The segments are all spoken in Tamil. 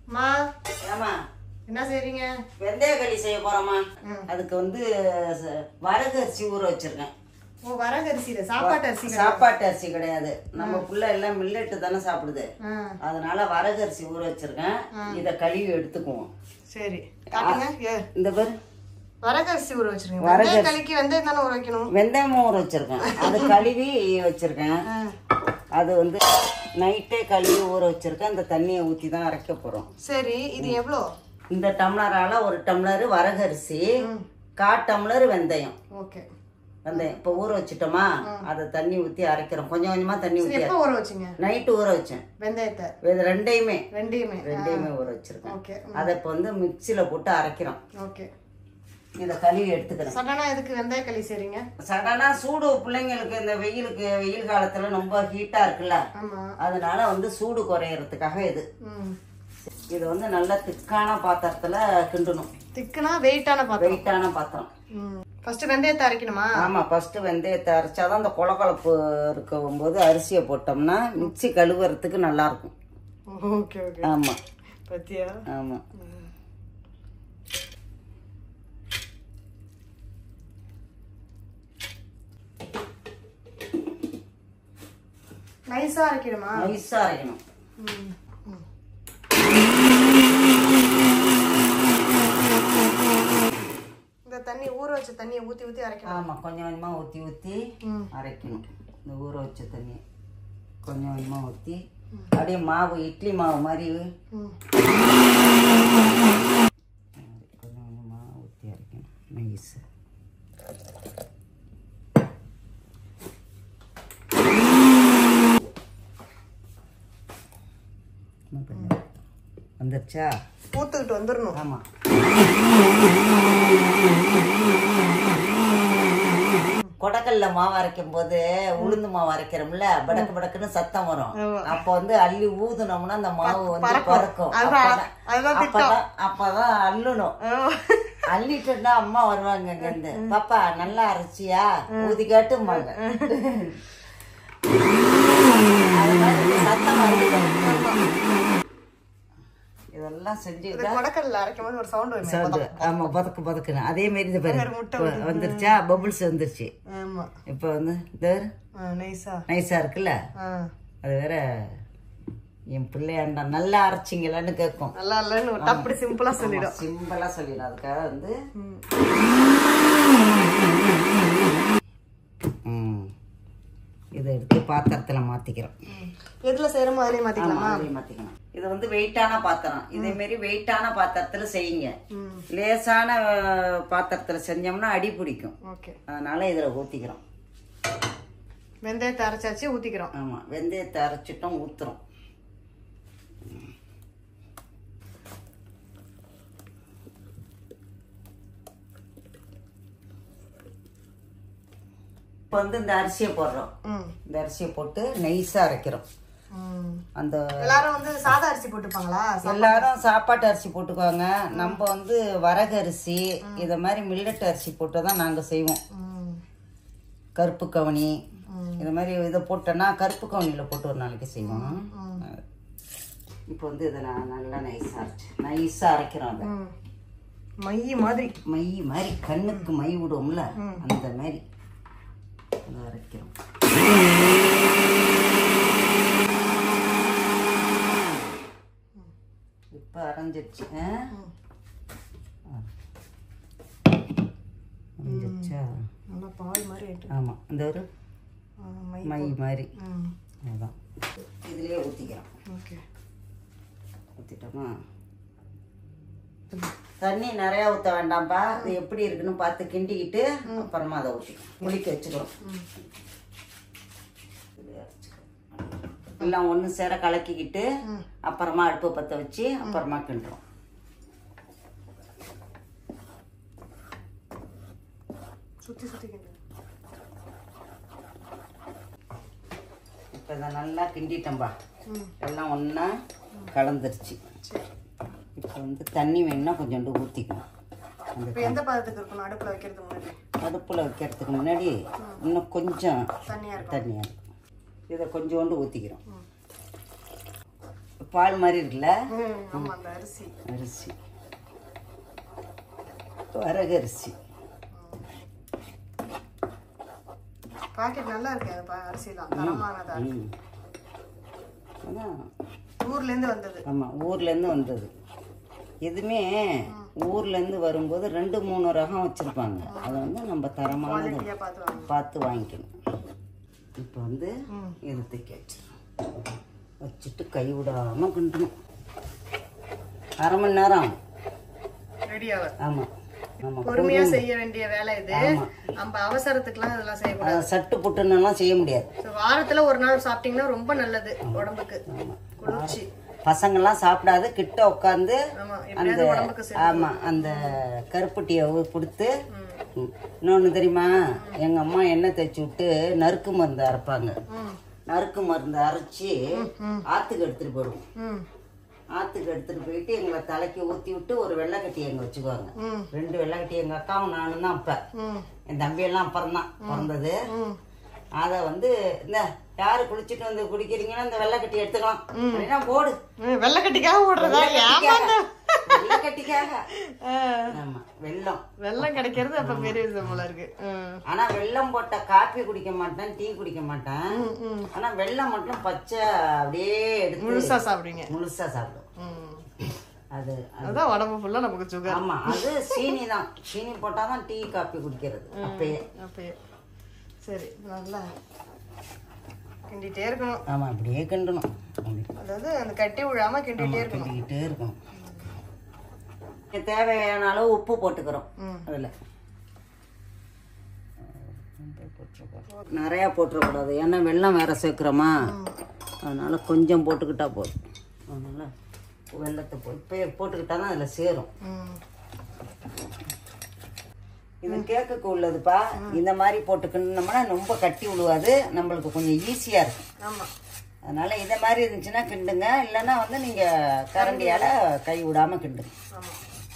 அம்மா ஏமா என்ன செய்றீங்க வெந்தய களி செய்ய போறோமா அதுக்கு வந்து ச- வரகு அரிசி ஊற வச்சிருக்கேன் ஓ வரகரிசியில சாப்பாட்டு அரிசி கிடையாது. சாப்பாட்டு அரிசி கிடையாது நம்ம புள்ள எல்லாம் மில்லட்டு தானே சாப்பிடுது ஆ, அதனால வரகு அரிசி ஊற வச்சிருக்கேன் இத கழுவி எடுத்துக்குவோம் சரி காட்டுங்க ஏ, இந்த பேர் வரகரிசி ஊற வச்சிருங்க வெந்தய களிக்கு வெந்தயம் தானே ஊற வைக்கணும் வெந்தயமும் ஊற வச்சிருக்கேன் அது கழுவி வச்சிருக்கேன் ஆ, அது வந்து நைட்டே கழுவி ஊற வச்சிருக்கேன் இந்த தண்ணியை ஊற்றி தான் அரைக்க போறோம் சரி இது எவ்வளோ இந்த டம்ளரால ஒரு டம்ளர் வரகரிசி கா டம்ளர் வெந்தயம் ஓகே வெந்தயம் இப்போ ஊற வச்சுட்டோமா அதை தண்ணி ஊற்றி அரைக்கிறோம் கொஞ்சம் கொஞ்சமா தண்ணி சரி ஊற்றி எப்போ ஊற வச்சீங்க நைட்டு ஊற வச்சேன் வெந்தயத்தை இது ரெண்டையுமே ரெண்டையுமே ரெண்டையுமே ஊற வச்சிருக்கேன் ஓகே அதை இப்போ வந்து மிக்சியில போட்டு அரைக்கிறோம் ஓகே இதை கழுவி எடுத்துக்கிறேன் சடனா எதுக்கு வெந்தய களி செய்றீங்க சடனா சூடு பிள்ளைங்களுக்கு இந்த வெயிலுக்கு வெயில் காலத்துல ரொம்ப ஹீட்டா இருக்குல்ல ஆமா அதனால வந்து சூடு குறையறதுக்காக இது ம் இது வந்து நல்ல திக்கான பாத்திரத்துல கிண்டணும் திக்குனா வெயிட்டான பாத்திரம் வெயிட்டான பாத்திரம் ம் ஃபர்ஸ்ட் வெந்தயத்தை அரைக்கணுமா ஆமா ஃபர்ஸ்ட் வெந்தயத்தை அரைச்சாதான் அந்த கொலக்கொலப்பு இருக்கும் போது அரிசியை போட்டோம்னா மிக்ஸி கழுவுறதுக்கு நல்லா இருக்கும் ஓகே ஓகே ஆமா பத்தியா ஆமா நைஸா அரைக்கணுமா நைஸா அரைக்கணும் ம் ம். இந்த தண்ணி ஊற வச்ச தண்ணியை ஊத்தி ஊத்தி அரைக்கணும் ஆமா கொஞ்சம் கொஞ்சமா ஊத்தி ஊத்தி ம். அரைக்கணும் இந்த ஊற வச்ச தண்ணி கொஞ்சம் கொஞ்சமா ஊத்தி அப்படியே மாவு இட்லி மாவு மாதிரி ம் கொஞ்சம் கொஞ்சமா ஊத்தி அரைக்கணும் நைஸ் வந்துருச்சா ஊத்துக்கிட்டு வந்துடணும் ஆமா கொடக்கல்ல மாவு அரைக்கும் போது உளுந்து மாவு அரைக்கிறோம்ல படக்கு படக்குன்னு சத்தம் வரும் ஆமா. அப்ப வந்து அள்ளி ஊதுனோம்னா அந்த மாவு வந்து பறக்கும். பறக்கும் அதுதான், அப்பதான்- அதுதான் அப்பதான் அப்பதான் அள்ளணும் அள்ளிட்டுன்னா அம்மா வருவாங்க இங்க இருந்து பாப்பா நல்லா அரைச்சியா ஊதி காட்டும்பாங்க அது மாதிரி சத்தம் வந்துடும். இதெல்லாம் செஞ்சுக்கிட்டா கொடக்கல்ல அரைக்கும் போது ஒரு சவுண்ட் வரும் சவுண்டு ஆமா பதக்கு பதக்குன்னு அதே மாதிரி இது பாரு ஒரு முட்டை இப்ப வந்துருச்சா பபுள்ஸ் வந்துருச்சு ஆமா இப்போ வந்து இந்த நைஸா நைஸா இருக்குல்ல ஆ அது வேற என் பிள்ளையாண்டா நல்லா அரைச்சிங்களான்னு கேட்கும் நல்லா இல்லைன்னு ஒரு அப்படி சிம்பிளா சொல்லிடும் சிம்பிளா சொல்லிடும் அதுக்காக வந்து ம். ம், இதை எடுத்து பாத்திரத்துல மாத்திக்கிறோம் ம். எதுல செய்யறோமோ அதுலயே மாத்திக்கலாமா ஆமா, அதையும் மாத்திக்கணும் இது வந்து வெயிட்டான பாத்திரம் இதே மாதிரி வெயிட்டான பாத்திரத்துல செய்யுங்க ம் லேசான அஹ், பாத்திரத்துல செஞ்சோம்னா அடி பிடிக்கும் ஓகே அதனால இதுல ஊத்திக்கிறோம் வெந்தயத்தை அரைச்சாச்சு ஊத்திக்கிறோம் ஆமா வெந்தயத்தை அரைச்சிட்டோம் ஊத்துறோம் இப்போ வந்து இந்த அரிசியை போடுறோம் ம் இந்த அரிசியை போட்டு நைஸா அரைக்கிறோம் ம் அந்த எல்லாரும் வந்து சாதா அரிசி போட்டுப்பாங்களா எல்லாரும் சாப்பாட்டு அரிசி போட்டுக்குவாங்க நம்ம வந்து வரகு அரிசி இத மாதிரி மில்லட் அரிசி போட்டு தான் நாங்க செய்வோம் ம் கருப்பு கவனி ம். இது மாதிரி இதை போட்டோன்னா கருப்பு கவனியில் போட்டு ஒரு நாளைக்கு செய்வோம் இப்போ வந்து இதை நான் நல்லா நைஸாக அரைச்சு நைஸாக அரைக்கிறோம் அதை ம் மை மாதிரி மை மாதிரி கண்ணுக்கு மை விடுவோம்ல அந்த மாதிரி அதை அரைக்கிறோம் இப்போ அரைஞ்சிடுச்சு ஆ? அரைஞ்சிடுச்சா நல்லா பால் மாதிரி ஆயிட்டு ஆமாம் இந்த ஒரு ஆ, மை மை மாதிரி ம் அதுதான் இதுலயே ஊற்றிக்கிறோம் ஓகே ஊற்றிட்டோமா தண்ணி நிறையா ஊற்ற வேண்டாம்ப்பா இது எப்படி இருக்குன்னு பார்த்து கிண்டிக்கிட்டு அப்புறமா அதை ஊற்றிக்கணும் குளிக்க வச்சுக்கிறோம் இதுலயே அரைச்சுக்கிறோம். எல்லாம் ஒன்று சேர கலக்கிக்கிட்டு அப்புறமா அடுப்பு பற்ற வச்சு அப்புறமா கிண்டுறோம் சுத்தி சுத்தி கிண்டு இப்போ இதை நல்லா கிண்டிட்டோம்பா ம் எல்லாம் ஒன்றா கலந்துருச்சு சரி இப்போ வந்து தண்ணி வேணும்னா கொஞ்சோண்டு ஊற்றிக்கணும் அந்த இப்போ எந்த பதத்துக்கு இருக்கணும் அடுப்புல வைக்கிறதுக்கு முன்னாடி அடுப்பில் வைக்கிறதுக்கு முன்னாடி இன்னும் கொஞ்சம் தண்ணியா இருக்கும் தண்ணியாக இருக்கும் இதை கொஞ்சோண்டு ஊற்றிக்கிறோம் பால் மாதிரி இருக்குல்ல ம், ஆமா அந்த அரிசி அரிசி வரகு அரிசி பாக்கெட் நல்லா இருக்கு அந்த பா- அரிசிலாம் தரமானதா ம் அதான் ஊர்ல இருந்து வந்தது ஆமாம் ஊர்லேருந்து வந்தது எதுவுமே ஊர்லேருந்து வரும்போது ரெண்டு மூணு ரகம் வச்சுருப்பாங்க அதை வந்து நம்ம தரமானது குவாலிட்டியா பார்த்து வாங்க பார்த்து வாங்கிக்கணும் இப்போ வந்து ம். இது தூக்கி வச்சிடணும் வச்சுட்டு கை விடாமல் கிண்டணும் அரை மணி நேரம் ஆகும் ரெடி ஆகுது ஆமாம் ஆமாம் பொறுமையா செய்ய வேண்டிய வேலை இது நம்ம அவசரத்துக்குலாம் இதெல்லாம் செய்யக்கூடாது அதை சட்டு புட்டுன்னெல்லாம் செய்ய முடியாது So, வாரத்துல ஒரு நாள் சாப்பிட்டீங்கன்னா ரொம்ப நல்லது உடம்புக்கு குளிர்ச்சி பசங்கள்லாம் சாப்பிடாது கிட்ட உட்காந்து ஆமா அந்த எப்படியாவது உடம்புக்கு சரி ஆமாம் அந்த கருப்பட்டியை கொடுத்து ம். இன்னொன்று தெரியுமா எங்கள் அம்மா எண்ணெய் தேய்ச்சி விட்டு நறுக்கு மருந்து அரைப்பாங்க ம் நறுக்கு மருந்து அரைச்சி ஆற்றுக்கு எடுத்துகிட்டு போயிடுவோம் ம் ஆற்றுக்கு எடுத்துகிட்டு போயிட்டு எங்களை தலைக்கு ஊற்றி விட்டு ஒரு வெள்ளைக்கட்டி எங்கே வச்சுக்குவாங்க ம் ரெண்டு வெள்ளைக்கட்டி எங்கள் அக்காவும் நானும் தான் அப்போ ம் என் தம்பியெல்லாம் அப்புறம் தான் பிறந்தது ம் அதை வந்து இந்த யாரு குளிச்சுட்டு வந்து குடிக்கிறீங்கன்னா இந்த வெள்ளைக்கட்டி எடுத்துக்கலாம் அப்படின்னா போடு ம், வெள்ளைக்கட்டிக்காக ஓடுறதா ஏமாந்த வெள்ளைக்கட்டிக்காக ஆமா வெல்லம் வெள்ளம் கிடைக்கிறது அப்ப பெரிய விஷயம் போல இருக்கு ம். ஆனா வெல்லம் போட்ட காப்பி குடிக்க மாட்டேன் டீ குடிக்க மாட்டேன் ம், ம். ஆனா வெல்லம் மட்டும் பச்சை அப்படியே எடுத்து முழுசா சாப்பிடுங்க முழுசா சாப்பிடும் ம். அது அதான் உடம்பு ஃபுல்லா நமக்கு சுகர் ஆமா அது சீனி தான் சீனி போட்டாதான் டீ காப்பி குடிக்கிறது அப்பயே அப்பயே சரி நல்லா கிண்டிட்டே இருக்கணும் ஆமா அப்படியே கிண்டணும் அப்படி அதாவது அந்த கட்டி விழாம கிண்டிட்டே இருக்கணும் கிண்டிக்கிட்டே இருக்கணும் இங்க தேவையான அளவு உப்பு போட்டுக்கிறோம் ம். அதுல நிறையா போட்டுறக்கூடாது ஏன்னா வெல்லம் வேற சேர்க்குறோமா அதனால கொஞ்சம் போட்டுக்கிட்டா போதும் அதனால வெள்ளத்தை போ இப்போ போட்டுக்கிட்டா தான் அதில் சேரும் ம். இது கேக்குக்கு உள்ளதுப்பா இந்த மாதிரி போட்டுக்கணும்னா ரொம்ப கட்டி விழுவாது நம்மளுக்கு கொஞ்சம் ஈஸியாக இருக்கும் ஆமா அதனால இதை மாதிரி இருந்துச்சுன்னா கிண்டுங்க இல்லைன்னா வந்து நீங்கள் கரண்டியால் கை விடாமல் கிண்டுங்க ஆமா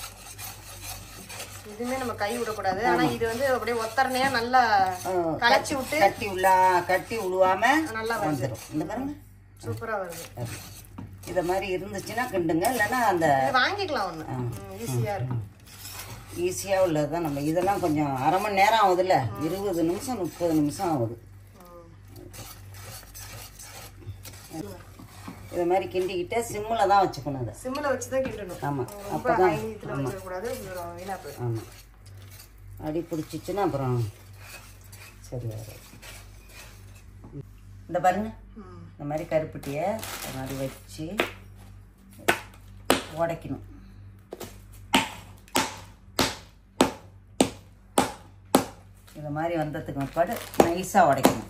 இதுவுமே நம்ம கை விடக்கூடாது ஆனா இது வந்து அப்படியே ஒத்தரணையா நல்லா ஆ, களைச்சி விட்டு கட்டி உள்ளா கட்டி உழுவாம நல்லா வருது வந்துடும் இந்த பாருங்க சூப்பரா வருது இத மாதிரி இருந்துச்சுன்னா கிண்டுங்க இல்லைன்னா அந்த இது வாங்கிக்கலாம் ஒண்ணு ஈஸியா இருக்கும் ஈஸியா உள்ளதுதான் நம்ம இதெல்லாம் கொஞ்சம் அரை மணி நேரம் ஆகுதுல்ல இருபது நிமிஷம் முப்பது நிமிஷம் ஆகுது இதை மாதிரி கிண்டிக்கிட்டே சிம்மில் தான் வச்சுக்கணும் அதை சிம்மில் வச்சு தான் கிண்டணும் ஆமாம் ரொம்ப அப்பதான் ஹை இதில் வச்சிடக்கூடாது கொஞ்சம் வீணா போயிடும் ஆமாம் அடி பிடிச்சிச்சுன்னா அப்புறம் சரியா வரும். இந்த பாருங்க ம். இந்த மாதிரி கருப்பட்டியை இந்த மாதிரி வச்சு உடைக்கணும் இந்த மாதிரி வந்ததுக்கு பிற்பாடு நைஸாக உடைக்கணும்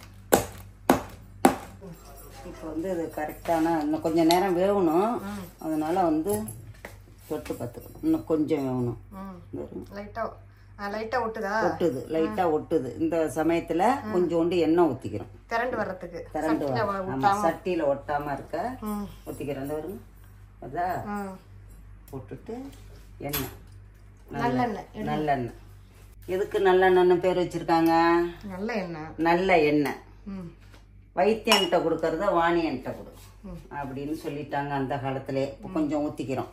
இப்போ வந்து இது கரெக்டான இன்னும் கொஞ்சம் நேரம் வேகணும் அதனால வந்து தொட்டு பார்த்துக்கணும் இன்னும் கொஞ்சம் வேகணும் ம் இந்த பாருங்க. லைட்டா லைட்டா ஒட்டுதா ஒட்டுது லைட்டாக ஒட்டுது இந்த சமயத்தில் கொஞ்சோண்டு எண்ணெய் ஊற்றிக்கிறோம் திரண்டு வர்றதுக்கு திரண்டு சட்டில வரும். வ- ஆமா சட்டியில் ஒட்டாமல் இருக்க ம் ஊற்றிக்கிறேன் இந்த வருங்க அதா ம் போட்டுட்டு எண்ணெய் நல்லெண்ணெய் நல்லெண்ணெய் எதுக்கு நல்லெண்ணெய்னு பேர் வச்சிருக்காங்க நல்ல எண்ணெய் நல்ல எண்ணெய் ம் வைத்தியன்கிட்ட கொடுக்கறத வாணியன்கிட்ட கொடு ம். அப்படின்னு சொல்லிட்டாங்க அந்த காலத்திலே இப்போ கொஞ்சம் ஊற்றிக்கிறோம்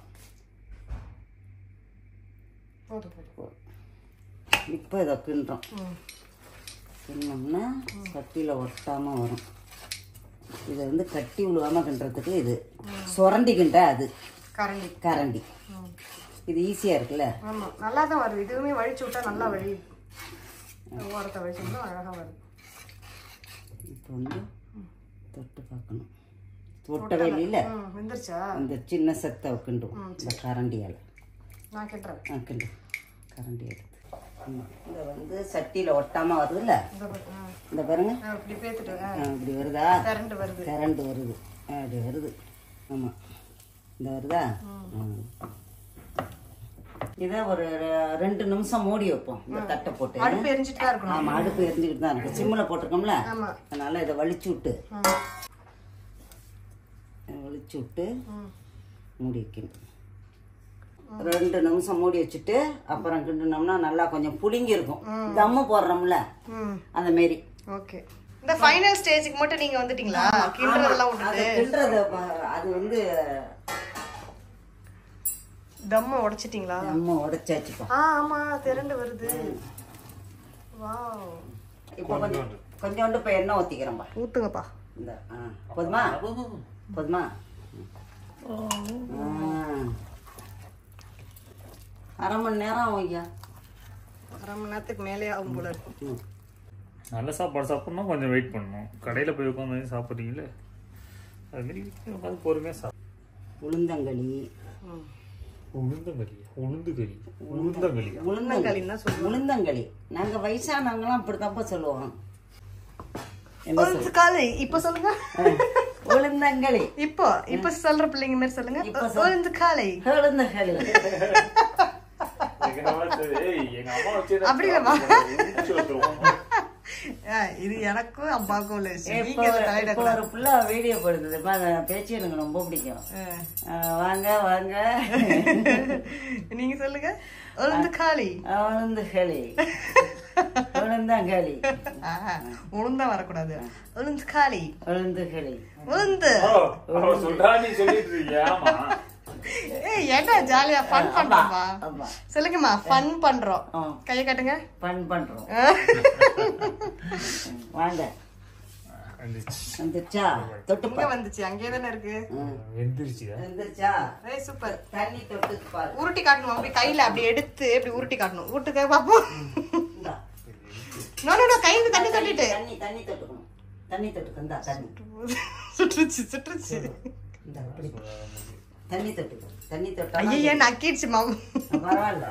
போதும் போதும் இப்போ இதை கிண்டுறோம் ம் கிண்ணோம்னா சட்டியில் ஒட்டாமல் வரும் இதை வந்து கட்டி விழுவாமல் கிண்டுறதுக்கு இது சுரண்டி கிண்டா அது கரண்டி கரண்டி ம் இது ஈஸியாக இருக்குல்ல ஆமா நல்லா தான் வருது இதுவுமே வழிச்சு விட்டா நல்லா வழி ஓரத்தை வழிச்சு விட்டா அழகா வருது இப்போ வந்து தொட்டு பார்க்கணும் ஒட்டவே இல்லை ம் வெந்துருச்சா அந்த சின்ன சத்தை கிண்டும் இந்த கரண்டியால் நான் கேட்டுறேன் ஆ கிண்டு கரண்டி எடுத்து ம். இதை வந்து சட்டியில் ஒட்டாமல் வருதுல்ல இந்த பாரு. ஆ. இந்த பாருங்க நான் இப்படி பேத்துட்டு ஆ, ஆ, இப்படி வருதா திரண்டு வருது கரண்ட் வருது ஆ, இப்படி வருது ஆமாம் இந்த வருதா ம். இதை ஒரு ரெ- ரெண்டு நிமிஷம் மூடி வைப்போம் இந்த தட்டை போட்டு அடுப்பு எரிஞ்சிட்டு தான் இருக்கணும் ஆமாம் அடுப்பு எரிஞ்சுக்கிட்டு தான் இருக்கு சிம்மில் போட்டிருக்கோம்ல ஆமா அதனால இதை வலிச்சு விட்டு ம் வலிச்சு விட்டு ம் மூடி வைக்கணும் ரெண்டு நிமிஷம் மூடி வச்சுட்டு அப்புறம் கிண்டுனோம்னா நல்லா கொஞ்சம் புளிங்கி இருக்கும் தம்மு போடுறோம்ல ம் அந்த மாரி ஓகே இந்த ஃபைனல் ஸ்டேஜுக்கு மட்டும் நீங்க வந்துட்டீங்களா கிண்டுறதெல்லாம் அது விட்டுட்டு கிண்டுறது ப- அது வந்து தம்ம உடைச்சிட்டீங்களா நம்ம உடைச்சாச்சுப்பா ஆ ஆமா திரண்டு வருது வாவ் இப்போ கொஞ்சம் கொஞ்சோண்டு இப்போ எண்ணெய் ஊற்றிக்கிறேன்பா ஊத்துங்கப்பா இந்த ஆ போதுமா போதுமா ஆ. அரை மணி நேரம் ஆகும் ஐயா அரை மணி நேரத்துக்கு மேலே ஆகும் போல இருக்கும் ம். நல்ல சாப்பாடு சாப்பிட்ணும் கொஞ்சம் வெயிட் பண்ணணும் கடையில் போய் உட்காந்து சாப்பிட்றீங்களே அதுமாரி வீட்டில் உட்காந்து பொறுமையாக சாப்பிடும் உளுந்தங்களி ம். உளுந்தங்களி உளுந்துகளி உளுந்தங்களியா உளுந்தங்களி தான் சொல்லுவோம் உளுந்தங்களி நாங்க வயசானவங்கலாம் அப்படித்தான்ப்பா சொல்லுவோம் என்ன சொல் காலை இப்ப சொல்லுங்க உளுந்தங்களி இப்போ இப்ப சொல்ற பிள்ளைங்க மாதிரி சொல்லுங்க இப்ப சொல். ஒழுந்து காலை உளுந்தங்களி எங்க அம்மா வச்சது, ஏய், எங்க அம்மா வச்சது அப்படி இல்லம்மா. உரிச்சு வச்சிருவோம். ஆ, இது எனக்கும் அம்மாவுக்கும் உள்ள விஷயம் இப்போ நீங்க இதை தலையிட இப்போ ஒரு புள்ள வீடியோ போடுதுப்பா அந்த பேச்சு எனக்கு ரொம்ப பிடிக்கும் ஆ, வாங்க வாங்க நீங்க சொல்லுங்க ஒழுந்து காலை உளுந்தங்களி உளுந்தங்களி ஆ, உளுந்தா வரக்கூடாது ஒழுந்து காலை உளுந்துகளி உளுந்து ஓ, அவ சொல்றா, நீ சொல்லிட்டு இருக்கியா? ஆமா. ஏய் என்ன ஜாலியா ஃபன் பண்றோமா ஆமா சொல்லுங்கம்மா ஃபன் பண்றோம் ஆ. கையை காட்டுங்க ஃபன் பண்றோம் வாங்க வந்துருச்சு. வந்துச்சா தொட்டுப்பா இங்க வந்துச்சு அங்கேயே தானே இருக்கு ம். வெந்துருச்சுடா. வந்துருச்சா ஏய் சூப்பர் தண்ணி தொட்டு பாரு உருட்டி காட்டணும் அப்படி கையில அப்படி எடுத்து இப்படி உருட்டி காட்டணும் உருட்டுக்க பாப்போம் இந்தா. நோ நோ, நோ கையில தண்ணி தள்ளிட்டு தண்ணி தண்ணி தொட்டுக்கணும் தண்ணி தொட்டுக்கு இந்தா தண்ணி சுற்றுச்சு சுற்றுச்சு இந்தா இப்படி தண்ணி தொட்டுக்கு தண்ணி தொட்டா ஐயே நக்கிடுச்சு மாமா பரவாயில்ல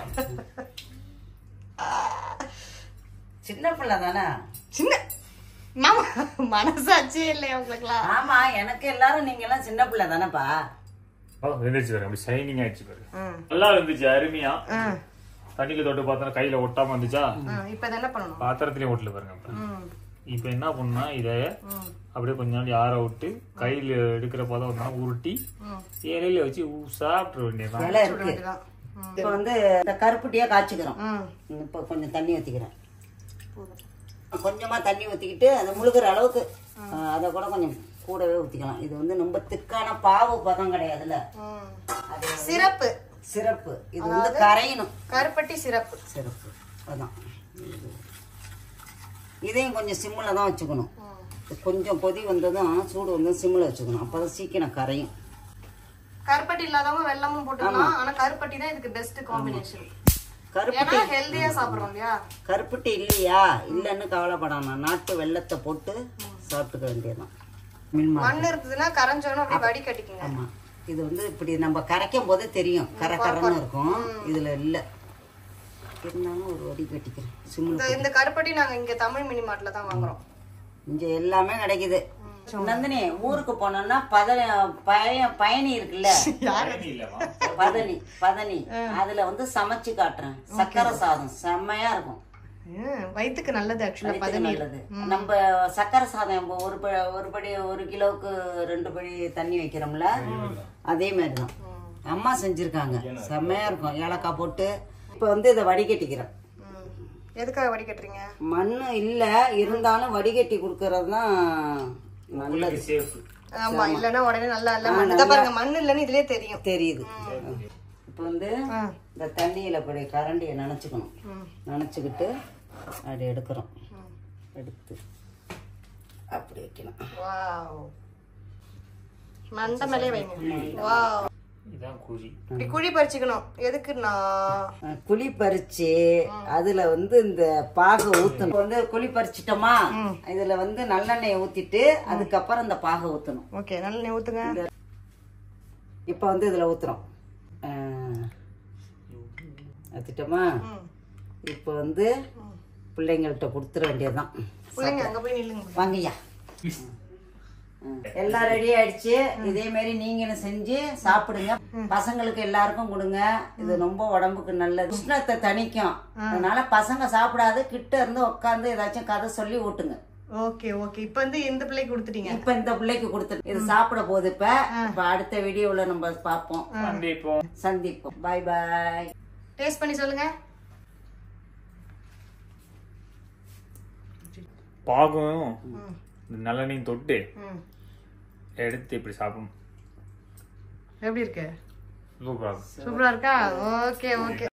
சின்ன பிள்ளை தானே சின்ன மாமா மனசாட்சியே இல்லையா உங்களுக்குலாம் ஆமா எனக்கு எல்லாரும் நீங்க எல்லாம் சின்ன பிள்ளை தானேப்பா ஓ, வெந்துருச்சு பாருங்க, அப்படி shining ஆயிடுச்சு பாருங்க. ம். நல்லா இருந்துச்சு அருமையா ஆ, தண்ணியில தொட்டு பார்த்தா கையில ஒட்டாம வந்துச்சா ஆ, இப்ப இதை என்ன பண்ணணும் பாத்திரத்திலயும் ஒட்டல பாருங்க அப்ப. ம், இப்ப என்ன பண்ணா இத ம், அப்படியே கொஞ்ச நாள் ஆற விட்டு கையில எடுக்கிற பதம் வந்தா உருட்டி ம். இலையில வச்சு ஊ- சாப்பிட வேண்டியதுதான் விலை சுட இருக்கு வேண்டியதுதான். ம், இப்போ வந்து இந்த கருப்பட்டியா காய்ச்சிக்கிறோம் ம். இப்போ கொஞ்சம் தண்ணி ஊற்றிக்கிறேன் போதும். கொஞ்சமா தண்ணி ஊற்றிக்கிட்டு அதை முழுகிற அளவுக்கு அஹ், அதை கூட கொஞ்சம் கூடவே ஊற்றிக்கலாம் இது வந்து ரொம்ப திக்கான பாவு பதம் கிடையாதுல்ல ம். அது சிறப்பு சிறப்பு இது வந்து கரையணும் கருப்பட்டி சிறப்பு சிறப்பு அதான் இதையும் கொஞ்சம் சிம்மில் தான் வச்சுக்கணும் ம். இது கொஞ்சம் கொதி வந்ததும் சூடு வந்து சிம்மில் வச்சுக்கணும் அப்போ தான் சீக்கிரம் கரையும் கருப்பட்டி இல்லாதவங்க வெல்லமும் போட்டுக்கலாம் ஆனா கருப்பட்டி தான் இதுக்கு பெஸ்ட் காம்பினேஷன் கருப்பட்டி ஏன்னா ஹெல்தியா சாப்பிடுறோம் இல்லையா கருப்பட்டி இல்லையா இல்லைன்னு கவலைப்படாம நாட்டு வெள்ளத்தை போட்டு சாப்பிட்டுக்க வேண்டியதுதான் மின்மா மண் இருந்ததுன்னா கரைஞ்சோன்னு அப்படி வடி கட்டிக்கங்க ஆமா இது வந்து இப்படி நம்ம கரைக்கும் போதே தெரியும் கரை கரைன்னு இருக்கும் இதுல இல்ல இருந்தாலும் ஒரு வடி கட்டிக்கிறேன் சிம்மில் இந்த இந்த கருப்பட்டி நாங்க இங்க தமிழ் மினி மார்ட்ல தான் வாங்குறோம் இங்க எல்லாமே கிடைக்குது நந்தினி ஊருக்கு போனோம்னா பதனி பய பயணி இருக்குல்ல இல்லம்மா பதனி பதனி அதுல வந்து சமைச்சு காட்டுறேன் சக்கரை சாதம் செம்மையா இருக்கும் ம், வயித்துக்கு நல்லது ஆக்சுவலா வயித்துக்கு நல்லது நம்ம சக்கரை சாதம் இப்போ ஒரு ப- ஒரு படி ஒரு கிலோவுக்கு ரெண்டு படி தண்ணி வைக்கிறோம்ல அதே மாதிரி தான் அம்மா செஞ்சிருக்காங்க செம்மையா இருக்கும் ஏலக்காய் போட்டு இப்போ வந்து இதை வடிகட்டிக்கிறேன் எதுக்காக வடி கட்டுறீங்க மண்ணு இல்ல இருந்தாலும் வடிகட்டி கொடுக்கறது தான் நல்லது சேஃப் ஆமா இல்லன்னா உடனே நல்லா இல்ல மண் இதை பாருங்க மண் இல்லன்னு இதுலயே தெரியும் தெரியுது இப்போ வந்து ஆ. இந்த தண்ணியில் இப்படி கரண்டியை நனைச்சுக்கணும் ம். நனைச்சுக்கிட்டு அப்படி எடுக்கிறோம் எடுத்து அப்படி வைக்கணும் வாவ் மண்டை மேலே வைங்க வாவ் இதான் குறி இப்படி குழி பறிச்சுக்கணும் எதுக்குன்னா அஹ் குழி பறிச்சு அதுல வந்து இந்த பாகை ஊத்தணும் இப்ப வந்து குழி பறிச்சிட்டோமா இதுல வந்து நல்லெண்ணெய் ஊத்திட்டு அதுக்கப்புறம் இந்த பாகை ஊத்தணும் ஓகே நல்ல ஊத்துங்க இப்ப வந்து இதுல ஊத்துறோம் அஹ் ஊத்திட்டோமா ம். இப்ப வந்து பிள்ளைங்கள்ட்ட கொடுத்துட வேண்டியதுதான் பிள்ளைங்க அங்க போய் நில்லுங்க வாங்கய்யா ம். எல்லாம் ரெடி ஆயிடுச்சு இதே மாதிரி நீங்களும் செஞ்சு சாப்பிடுங்க பசங்களுக்கு எல்லாருக்கும் கொடுங்க இது ரொம்ப உடம்புக்கு நல்லது உஷ்ணத்தை தணிக்கும் அதனால பசங்க சாப்பிடாது கிட்ட இருந்து உட்காந்து ஏதாச்சும் கதை சொல்லி ஊட்டுங்க ஓகே ஓகே இப்போ வந்து இந்த பிள்ளைக்கு கொடுத்துட்டீங்க இப்ப இந்த பிள்ளைக்கு கொடுத்து இது சாப்பிட போகுது இப்ப இப்ப அடுத்த வீடியோல நம்ம பார்ப்போம் கண்டிப்போம் சந்திப்போம் பாய் பாய் டேஸ்ட் பண்ணி சொல்லுங்க பாகும் ம் இந்த நல்லெண்ணையும் தொட்டு ம் எடுத்து இப்படி சாப்பிடணும் எப்படி இருக்கு சூப்பராக இருக்கும் சூப்பரா இருக்கா ஓகே ஓகே